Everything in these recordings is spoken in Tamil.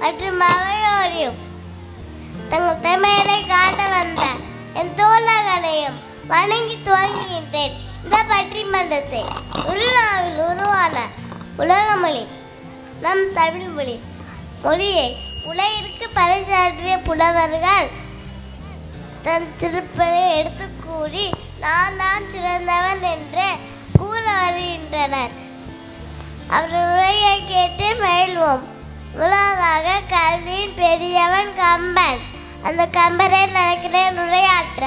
மற்றும் அவையோரையும் தங்கள் திறமைகளை காட்ட வந்த என் தோழர்களையும் வணங்கி துவங்குகின்றேன் இந்த பட்டிமன்றத்தை உருநாவில் உருவான உலகமொழி நம் தமிழ் மொழி மொழியை உலகிற்கு பறைசாற்றிய புலவர்கள் தன் திருப்பதை எடுத்து கூறி நான் தான் சிறந்தவன் என்று கூற வருகின்றனர் அவர் உரையை கேட்டு மகிழ்வோம் முதலாவதாக கல்வியின் பெரியவன் கம்பன் அந்த கம்பரை நடக்கிறேன் உரையாற்ற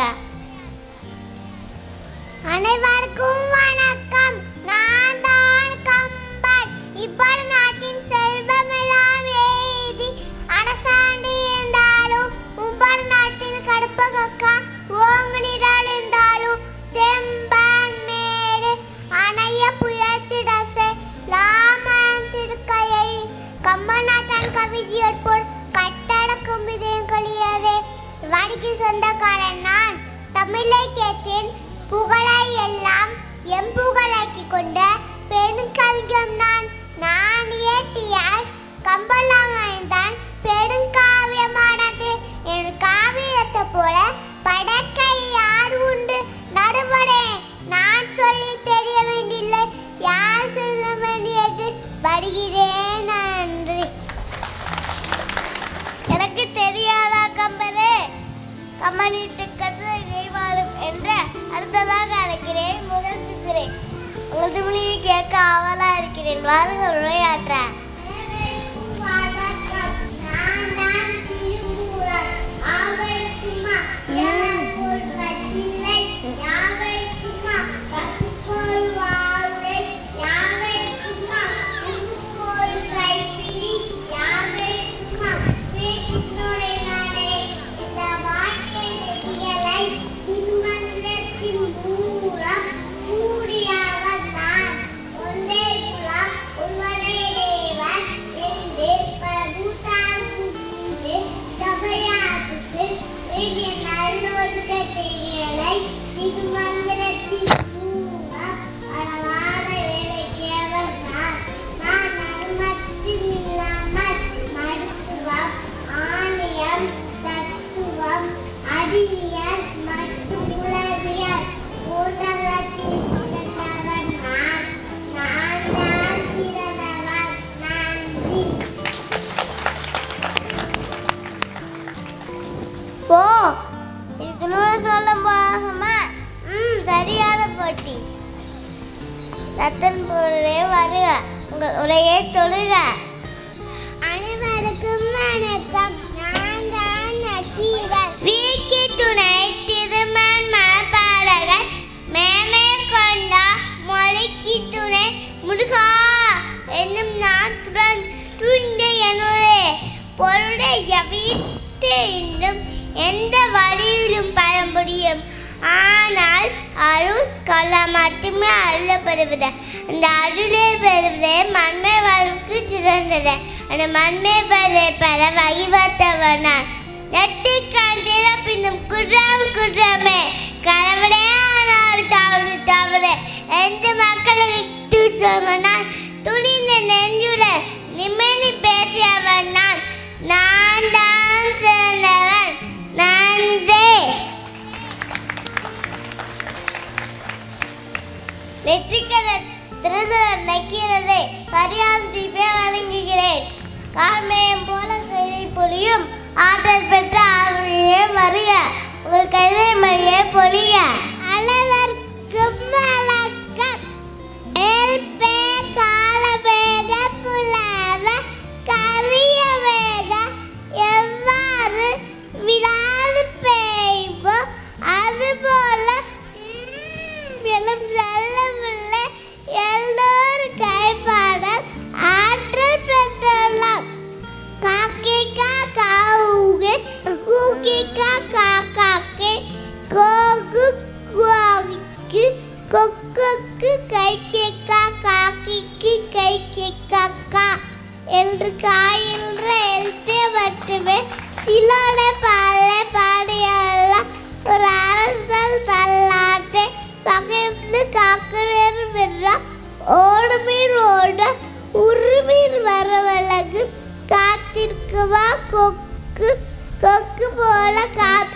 அனைவருக்கும் வணக்கம் நான் தான் கம்பன் இப்படி நாட்டின் செல்வமெல்லாம் எய்தி அரசாண்டு இருந்தாலும் உம்பர் நாட்டில் கடுப்பகக்கா ஓங்குனிடால் இருந்தாலும் செம்பன் மேடு அணைய புயத்திடசே லாமன் திருக்கையை கம்மநாட்டன் கவிஜியோற்போல் கட்டடக்கும் விதயங்களியதே வடிக்கு சொந்தக்காரன் நான் தமிழை புகழை எல்லாம் எம் புகழாக்கி கொண்ட பெருங்கவிஞம் நான் நான் இயற்றியால் கம்பலாமைந்தான் பெருங்காவியமானது என் காவியத்தை போல படக்கை யார் உண்டு நடுவரே நான் சொல்லி தெரிய வேண்டியில்லை யார் சொல்ல வேண்டியது வருகிறேன் நன்றி எனக்கு தெரியாதா கம்பரே கம்மனிட்டு கட்டுரை நெய்வாரும் என்ற அடுத்ததாக அழைக்கிறேன் முதல் சித்திரை உங்களது மொழியை கேட்க ஆவலா இருக்கிறேன் வாருங்கள் உரையாற்ற திருமந்திரத்தின் மூலம் அழகான வேலைக்கேவர் நான் நான் நடுமற்றும் இல்லாமல் மருத்துவம் ஆணியம் தத்துவம் அறிவியல் மற்றும் உளவியல் ஊடகத்தில் சிறந்தவன் நான் நான் தான் சிறந்தவன் நன்றி ஓ இதுக்கு நூறு சொல்ல போகமா ம் சரியான போட்டி ரத்தன் பொருளே வருக உங்கள் உரையை தொழுக அனைவருக்கும் வணக்கம் நான் தான் நக்கீரன் வீக்கி துணை திருமண் மரபாடகர் மேமே கொண்டா மொழிக்கு துணை முருகா என்னும் நாத்துடன் துண்ட என்னுடைய பொருளை வீட்டு இன்னும் எந்த வழியிலும் பெற முடியும் ஆனால் அருள் கள்ள மட்டுமே அருளப்படுவது அந்த அருளை பெறுவதே மண்மை வாழ்வுக்கு சிறந்தது அந்த மண்மை பெறதை பெற வழிபட்டவனார் நெட்டு கண்டிர பின்னும் குற்றம் குற்றமே கடவுளே ஆனால் தவறு தவறு எந்த மக்களுக்கு சொன்னால் துணிந்த நெஞ்சுடன் நிம்மதி பேசியவன் நான் நான் தான் சிறந்தவன் நன்றி வெற்றிக்கடன் திருதரன் நக்கீரரை சரியான தீபே வழங்குகிறேன் கார்மேயம் போல கைதை பொழியும் ஆற்றல் பெற்ற ஆர்வலையே வருக உங்கள் கைதை மொழியை பொழிக அனைவருக்கும் வணக்கம் ஏல்பே காலவேக புலவ கரிய வேக எவ்வாறு விடாது பெய்வோ அதுபோல எல்லாம் செல்லவில்லை எல்லோரும் கைப்பாடல் ஆற்றல் பெற்றலாம் காக்கிக்கா காவுகே கூக்கிக்கா காக்காக்கே கோகு குவாக்கு கொக்குக்கு கை கேக்கா காக்கிக்கு கை கேக்காக்கா என்று காயின்ற எழுத்தே மட்டுமே சிலோட பாடல பாடியெல்லாம் ஒரு அரசல் தள்ளாட்டை பகிர்ந்து காக்க வேண்டும் என்றால் ஓடுமீர் ஓட உருமீர் வரவழகு காத்திருக்குவ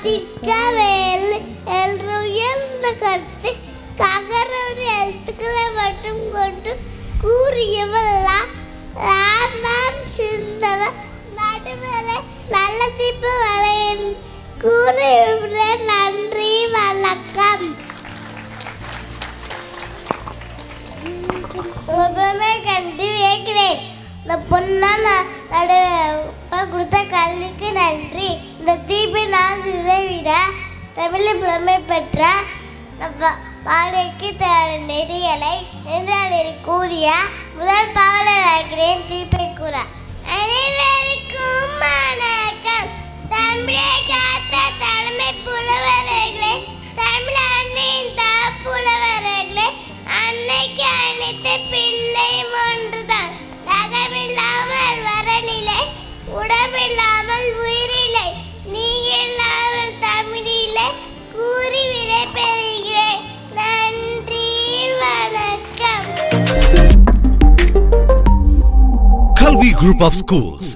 காத்திருக்க வேல் என்ற உயர்ந்த கருத்தை ககரோடு எழுத்துக்களை மட்டும் கொண்டு கூறியவெல்லாம் நான் சிந்தவ நடுவரை நல்ல தீப வளையன் கூறிவிட நன்றி வணக்கம் எப்பவுமே கண்டு வைக்கிறேன் இந்த பொண்ணா நான் நடுவ கொடுத்த கல்விக்கு நன்றி இந்த தீபை நான் சிதைவிட தமிழில் புலமை பெற்ற பாடைக்கு நெறியலை நெறியாளரை கூறிய முதல் பாவலை நினைக்கிறேன் தீபை கூற அனைவருக்கும் வணக்கம் தமிழை காத்த தலைமை புலவர்களே தமிழ் அன்னையின் புலவர்களே அன்னைக்கு அனைத்து பிள்ளை ஒன்றுதான் நகமில்லாமல் வரலில்லை உடம்பில்லாமல் உயிரில்லை நீங்க இல்லாமல் தமிழில்லை கூறி விடை பெறுகிறேன் நன்றி வணக்கம் Kalvi Group of Schools